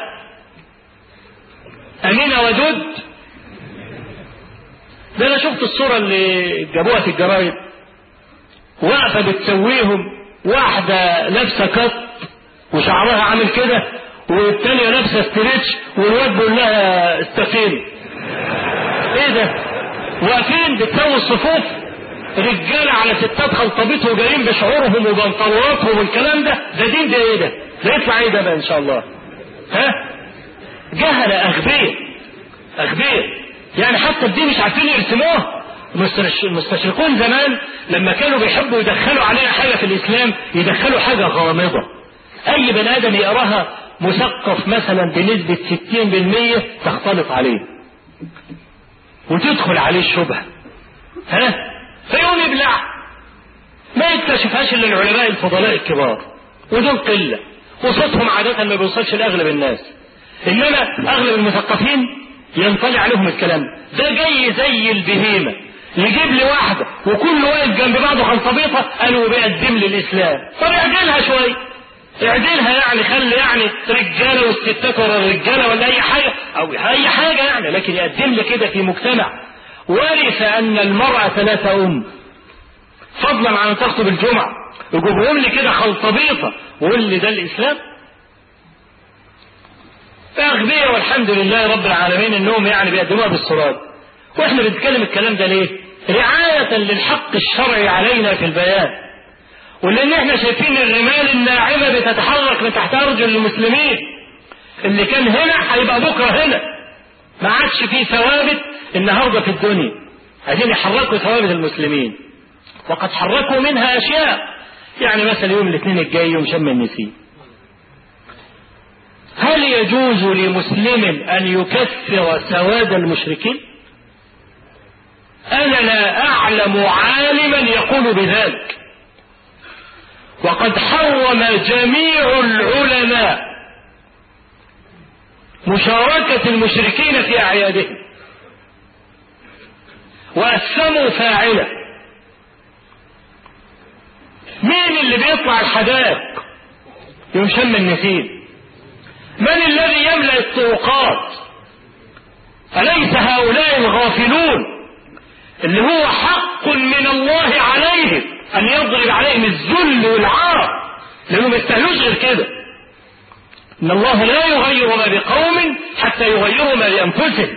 أمينة ودود ده أنا شفت الصورة اللي جابوها في الجرايد واقفة بتسويهم واحدة لابسة كت وشعرها عامل كده والتانية لابسة استريتش والواد بيقول لها استقيم ايه ده واقفين بتسوي الصفوف رجالة على ستات خلطبيط وجايين بشعورهم وبنطلوناتهم والكلام ده ده دين ده ايه ده ده يطلع ايه ده بقى ان شاء الله ها جهل أغبياء أغبياء يعني حتى الدين مش عارفين يرسموه المستشرقون زمان لما كانوا بيحبوا يدخلوا علينا حاجة في الإسلام يدخلوا حاجة غامضة أي بني آدم يقراها مثقف مثلا بنسبة 60% تختلط عليه وتدخل عليه الشبهة ها فيقوم يبلع ما يكتشفهاش إلا العلماء الفضلاء الكبار ودول قلة وصوتهم عادة ما بيوصلش لأغلب الناس إنما أغلب المثقفين ينطلع عليهم الكلام ده جاي زي البهيمة يجيب لي واحدة وكل واقف جنب بعضه خلطبيطة قالوا بيقدم لي الإسلام طب اعدلها شوية اعدلها يعني خلي يعني رجالة والستات ورا الرجالة ولا أي حاجة أو أي حاجة يعني لكن يقدم لي كده في مجتمع ورث أن المرأة لا تؤم فضلا عن أن تخطب الجمعة يجيبهم لي كده خلطبيطة ويقول لي ده الإسلام فأغبياء والحمد لله رب العالمين إنهم يعني بيقدموها بالصراط وإحنا بنتكلم الكلام ده ليه؟ رعاية للحق الشرعي علينا في البيان ولأن إحنا شايفين الرمال الناعمة بتتحرك من تحت أرجل المسلمين اللي كان هنا هيبقى بكرة هنا ما عادش فيه ثوابت النهارده في الدنيا عايزين يحركوا ثوابت المسلمين وقد حركوا منها أشياء يعني مثلا يوم الاثنين الجاي يوم شم النسيم هل يجوز لمسلم أن يكفر سواد المشركين أنا لا أعلم عالما يقول بذلك وقد حرم جميع العلماء مشاركة المشركين في أعيادهم وأسموا فاعله مين اللي بيطلع الحدائق يوم شم النسيم من الذي يملأ الطرقات أليس هؤلاء الغافلون اللي هو حق من الله عليهم أن يضرب عليهم الذل والعار لأنهم ما يستاهلوش غير كده إن الله لا يغير ما بقوم حتى يغيروا ما بأنفسهم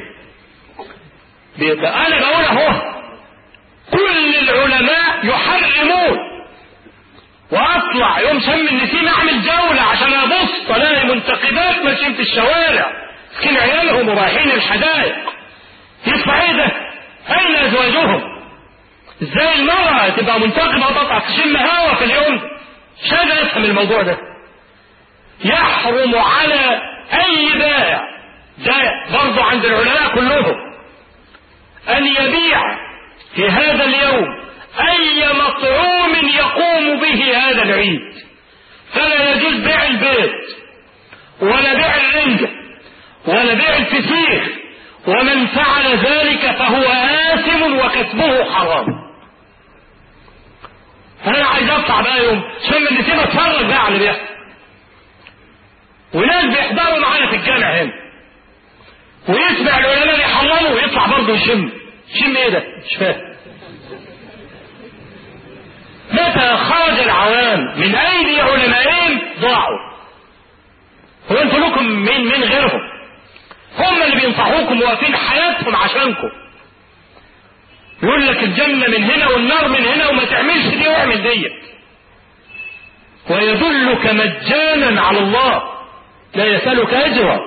أنا بقول أهو كل العلماء يحرمون واطلع يوم شم النسيم اعمل جولة عشان ابص الاقي منتقبات ماشيين في الشوارع مسكين عيالهم ورايحين الحدائق يدفع ايه ده؟ اين ازواجهم؟ ازاي المرأة تبقى منتقبة وتطلع تشم هوا في اليوم مش قادر افهم الموضوع ده يحرم على اي بائع ده برضه عند العلماء كلهم ان يبيع في هذا اليوم أي مطعوم يقوم به هذا العيد فلا يجوز بيع البيض ولا بيع الرنجة ولا بيع الفسيخ ومن فعل ذلك فهو آثم وكسبه حرام فأنا عايز أطلع بقى يوم شم النسيم أتفرج بقى على اللي بيحصل وناس بيحضروا معانا في الجامع هنا ويسمع العلماء يحرموا ويطلع برضه يشم يشم ايه ده؟ مش فاهم متى خرج العوام من ايدي علمائهم ضاعوا هو انتوا لكم من من غيرهم هم اللي بينصحوكم واقفين حياتهم عشانكم يقول لك الجنة من هنا والنار من هنا وما تعملش دي واعمل دي ويدلك مجانا على الله لا يسألك أجرا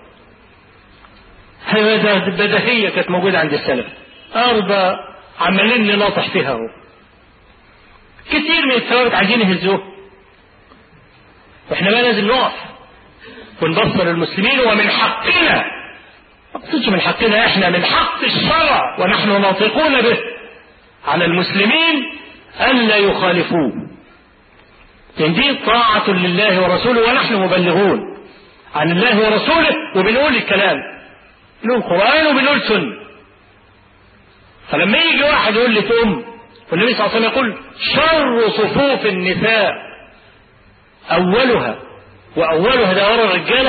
هذا بدهية كانت موجودة عند السلف أرضى عمالين نناطح فيها هو كتير من الثوابت عايزين يهزوه واحنا بقى لازم نقف ونبصر المسلمين ومن حقنا ما من حقنا احنا من حق الشرع ونحن ناطقون به على المسلمين ألا يخالفوه لأن دي طاعة لله ورسوله ونحن مبلغون عن الله ورسوله وبنقول الكلام بنقول قرآن وبنقول سنة فلما يجي واحد يقول لي تقوم والنبي صلى الله عليه وسلم يقول شر صفوف النساء أولها وأولها ده ورا الرجالة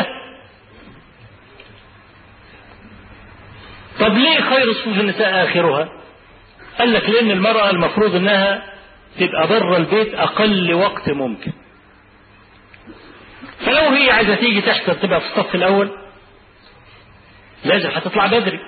طب ليه خير صفوف النساء آخرها قال لك لأن المرأة المفروض أنها تبقى بره البيت أقل وقت ممكن فلو هي عايزة تيجي تحت تبقى في الصف الأول لازم هتطلع بدري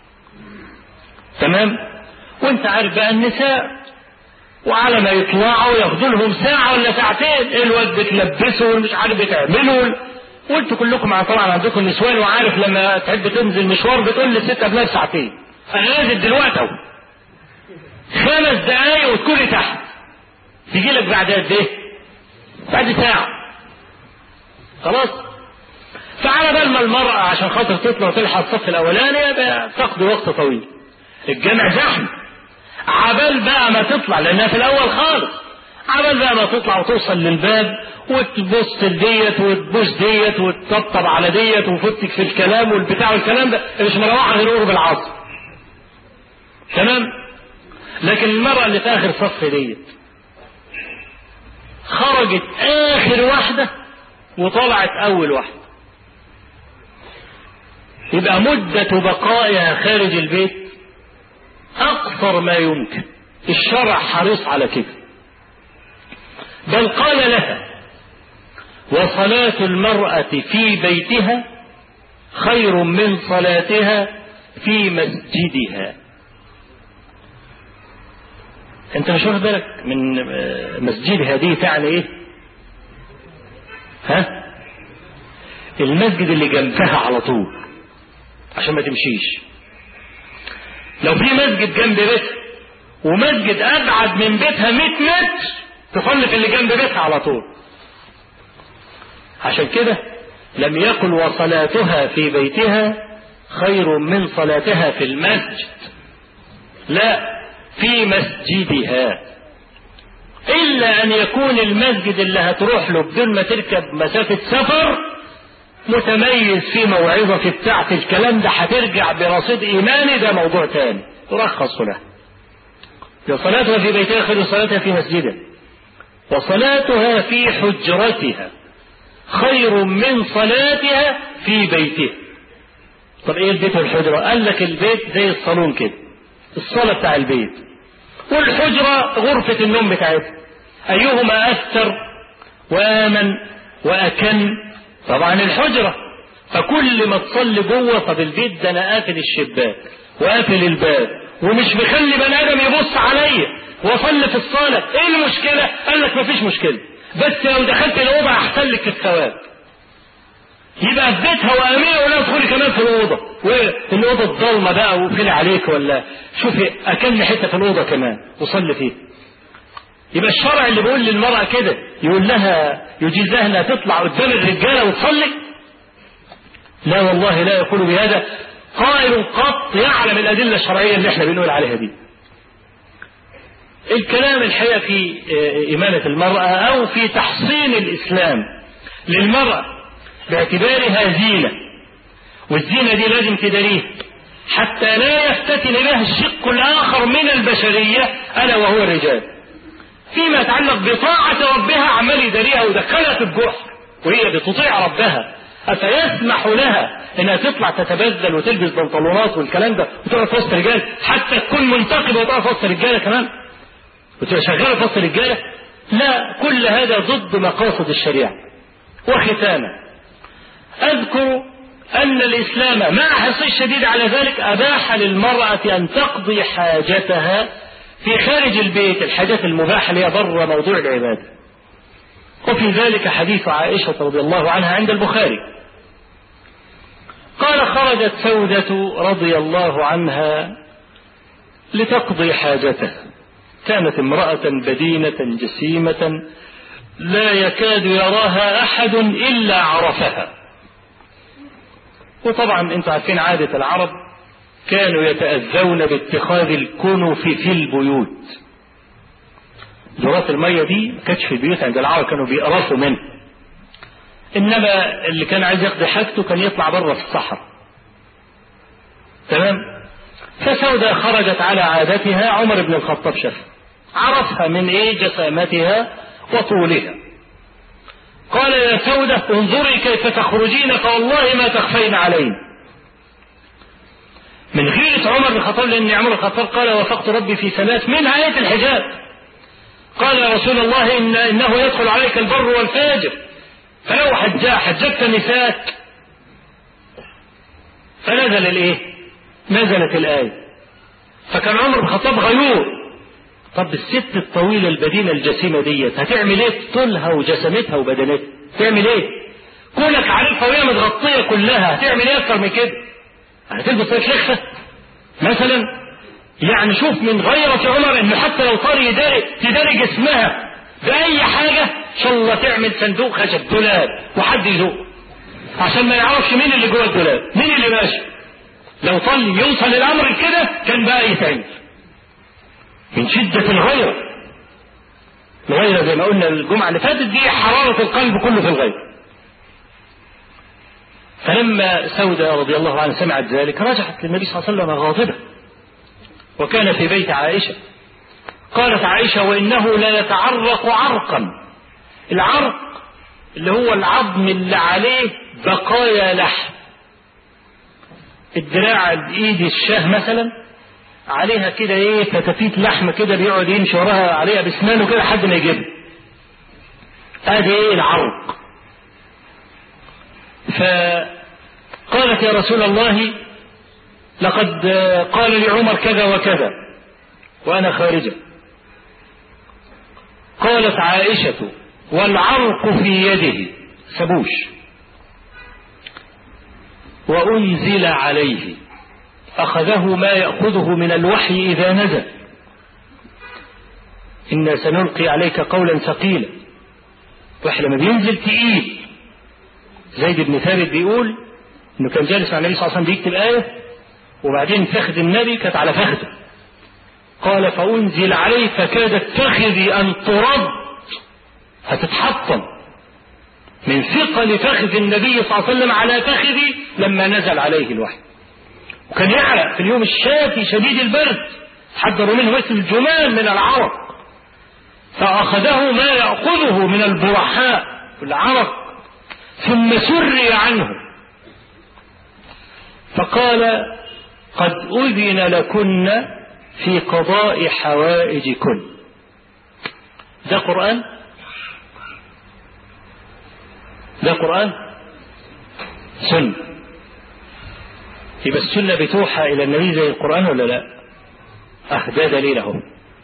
تمام وانت عارف بقى النساء وعلى ما يطلعوا ياخدوا لهم ساعة ولا ساعتين الواد بتلبسه والمش عارف بتعمله وانتوا كلكم طبعا عندكم نسوان وعارف لما تحب تنزل مشوار بتقول للست قبلها بساعتين انا نازل دلوقتي اهو خمس دقايق وتكوني تحت تيجي لك بعد قد ايه؟ بعد ساعة خلاص فعلى بال ما المرأة عشان خاطر تطلع وتلحق الصف الأولاني تاخد وقت طويل الجامع زحمة عبال بقى ما تطلع لأنها في الأول خالص عبال بقى ما تطلع وتوصل للباب وتبص لديت وتبوس ديت وتطبطب على ديت وفتك في الكلام والبتاع والكلام ده مش مروحة غير قرب العصر تمام لكن المرأة اللي في آخر صف ديت خرجت آخر واحدة وطلعت أول واحدة يبقى مدة بقائها خارج البيت أقصر ما يمكن الشرع حريص على كده بل قال لها وصلاة المرأة في بيتها خير من صلاتها في مسجدها انت مش واخد بالك من مسجدها دي تعني ايه ها المسجد اللي جنبها على طول عشان ما تمشيش لو في مسجد جنب بيتها ومسجد ابعد من بيتها 100 متر تصلي في اللي جنب بيتها على طول عشان كده لم يقل وصلاتها في بيتها خير من صلاتها في المسجد لا في مسجدها إلا أن يكون المسجد اللي هتروح له بدون ما تركب مسافة سفر متميز في موعظة بتاعت الكلام ده هترجع برصيد إيماني ده موضوع تاني ترخص له صلاتها في بيتها خير صلاتها في مسجدها وصلاتها في حجرتها خير من صلاتها في بيتها طب ايه البيت والحجرة قال لك البيت زي الصالون كده الصالة بتاع البيت والحجرة غرفة النوم بتاعتها أيهما أستر وآمن وأكن طبعا الحجرة فكل ما تصلي جوه طب البيت ده أنا قافل الشباك وقافل الباب ومش مخلي بني آدم يبص عليا وأصلي في الصالة إيه المشكلة؟ قال لك مفيش مشكلة بس لو دخلت الأوضة أحسن لك الثواب يبقى في بيتها وامينه ولا تدخلي كمان في الاوضه والاوضه الضلمه بقى وقفلي عليك ولا شوفي اكلني حته في الاوضه كمان وصلي فيها يبقى الشرع اللي بيقول للمرأة كده يقول لها يجيز لها انها تطلع قدام الرجالة وتصلي لا والله لا يقول بهذا قائل قط يعلم الأدلة الشرعية اللي احنا بنقول عليها دي الكلام الحقيقة في إمامة المرأة أو في تحصين الإسلام للمرأة باعتبارها زينة والزينة دي لازم تداريها حتى لا يفتتن بها الشق الآخر من البشرية ألا وهو الرجال فيما يتعلق بطاعة ربها عمال يداريها ودخلها في الجحر وهي بتطيع ربها أفيسمح لها إنها تطلع تتبذل وتلبس بنطلونات والكلام ده وتقعد في وسط رجال حتى تكون منتقبة وتقعد في وسط رجالة كمان وتبقى شغالة في وسط رجالة لا كل هذا ضد مقاصد الشريعة وختاما أذكر أن الإسلام مع حرصه الشديد على ذلك أباح للمرأة أن تقضي حاجتها في خارج البيت الحاجات المباحة اللي هي بره موضوع العبادة وفي ذلك حديث عائشة رضي الله عنها عند البخاري قال خرجت سودة رضي الله عنها لتقضي حاجتها كانت امرأة بدينة جسيمة لا يكاد يراها أحد إلا عرفها وطبعا انتم عارفين عادة العرب كانوا يتأذون باتخاذ الكنف في البيوت جرات المية دي ما كانتش في البيوت عند العرب كانوا بيقرصوا منها انما اللي كان عايز يقضي حاجته كان يطلع بره في الصحراء تمام فسودة خرجت على عادتها عمر بن الخطاب شافها عرفها من ايه جسامتها وطولها قال يا سودة انظري كيف تخرجين فوالله ما تخفين علينا من غيرة عمر بن الخطاب لأن عمر بن الخطاب قال وافقت ربي في ثلاث من آية الحجاب قال يا رسول الله إن إنه يدخل عليك البر والفاجر فلو حجا حجبت نساك فنزل الايه نزلت الآية فكان عمر بن الخطاب غيور طب الست الطويلة البدينة الجسيمة ديت هتعمل ايه في طولها وجسمتها وبدنتها تعمل ايه كونك عارفها وهي متغطيه كلها هتعمل ايه اكتر من كده هتلبس لخفه مثلا يعني شوف من غيرة عمر انه حتى لو طار يداري تداري جسمها بأي حاجة إن شاء الله تعمل صندوق خشب دولاب وحد يزوق عشان ما يعرفش مين اللي جوه الدولاب مين اللي ماشي لو طل يوصل الأمر كده كان بقى يتعمل من شدة الغيرة الغيرة زي ما قلنا الجمعة اللي فاتت دي حرارة القلب كله في الغيرة فلما سودة رضي الله عنها سمعت ذلك رجعت للنبي صلى الله عليه وسلم غاضبة وكان في بيت عائشة قالت عائشة وإنه لا يتعرق عرقا العرق اللي هو العظم اللي عليه بقايا لحم الدراع ايد الشاه مثلا عليها كده ايه فتافيت لحم كده بيقعد يمشي وراها عليها باسنانه كده لحد ما يجيبها ادي ايه العرق فقالت يا رسول الله لقد قال لعمر كذا وكذا وانا خارجه قالت عائشة والعرق في يده سبوش وأنزل عليه أخذه ما يأخذه من الوحي إذا نزل إنا سنلقي عليك قولا ثقيلا الوحي لما بينزل تقيل زيد بن ثابت بيقول انه كان جالس مع النبي صلى الله عليه وسلم بيكتب آية وبعدين فخذ النبي كانت على فخذه قال فأنزل عليه فكادت فخذي أن ترد هتتحطم من ثقل فخذ النبي صلى الله عليه وسلم على فخذي لما نزل عليه الوحي وكان يعرق في اليوم الشاتي شديد البرد حضروا منه مثل الجمال من العرق فأخذه ما يأخذه من البرحاء والعرق ثم سري عنه فقال قد أذن لكن في قضاء حوائجكن ده قرآن ده قرآن سنة يبقى السنة بتوحى إلى النبي زي القرآن ولا لا؟ أه ده دليل أهو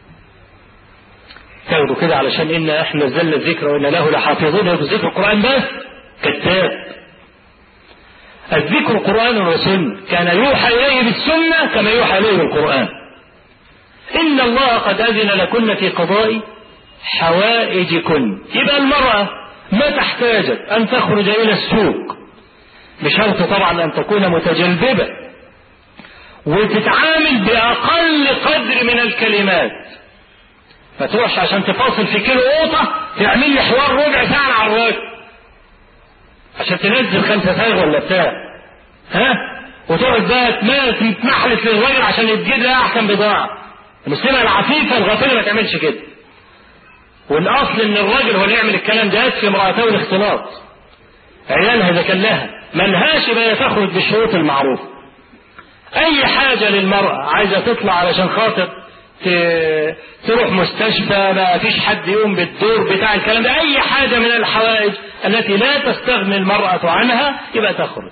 تاخدوا كده علشان إن إحنا نزلنا الذكر وإن له لحافظون الذكر القرآن بس كذاب الذكر قرآن وسنة كان يوحى إليه بالسنة كما يوحى إليه بالقرآن إن الله قد أذن لكن في قضاء حوائجكن يبقى المرأة ما تحتاجت أن تخرج إلى السوق بشرط طبعا أن تكون متجلببة وتتعامل بأقل قدر من الكلمات ما تروحش عشان تفاصل في كيلو قوطة تعمل لي حوار ربع ساعة على الراجل عشان تنزل خمسة ساغ ولا بتاع ها وتقعد بقى تتمحلس للراجل عشان يتجيب لها أحسن بضاعة المسلمة العفيفة الغافلة ما تعملش كده والاصل ان الراجل هو اللي يعمل الكلام ده يكفي امراته الاختلاط عيالها اذا كان لها ملهاش بقى تخرج بالشروط المعروفه اي حاجه للمراه عايزه تطلع علشان خاطر تروح مستشفى ما فيش حد يقوم بالدور بتاع الكلام ده اي حاجه من الحوائج التي لا تستغني المراه عنها يبقى تخرج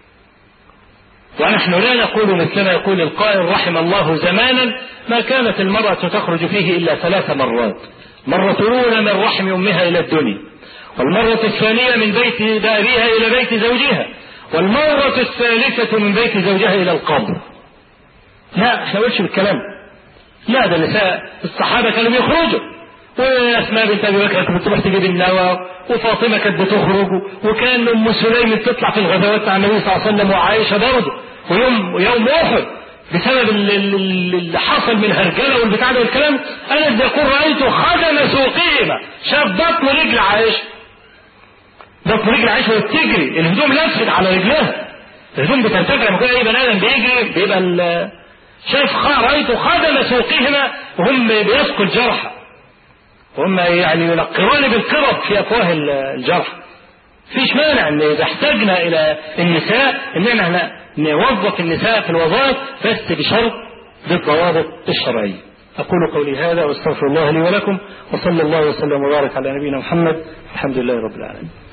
ونحن لا نقول مثلما يقول القائل رحم الله زمانا ما كانت المرأة تخرج فيه إلا ثلاث مرات مرة الأولى من رحم أمها إلى الدنيا والمرة الثانية من بيت دارها إلى بيت زوجها والمرة الثالثة من بيت زوجها إلى القبر لا احنا قلتش بالكلام لا ده نساء الصحابة كانوا بيخرجوا واسماء بنت ابي بكر كانت بتروح تجيب النوى وفاطمه كانت بتخرج وكان ام سليم بتطلع في الغزوات مع النبي صلى الله عليه وسلم وعائشه برضه ويوم يوم احد بسبب اللي حصل من هرجله والبتاع ده والكلام انا يقول رايت خدم سوقهما شاف بطن رجل عائشه بطن رجل عائشه وبتجري الهدوم لفت على رجلها الهدوم بترتفع لما كان اي بني ادم بيجري بيبقى شاف رايت خدم سوقهما وهم بيسقوا الجرحى وهم يعني ينقرون بالقرب في افواه الجرح فيش مانع ان اذا احتاجنا الى النساء ان احنا نوظف النساء في الوظائف بس بشرط بالضوابط الشرعيه. اقول قولي هذا واستغفر الله لي ولكم وصلى الله وسلم وبارك على نبينا محمد الحمد لله رب العالمين.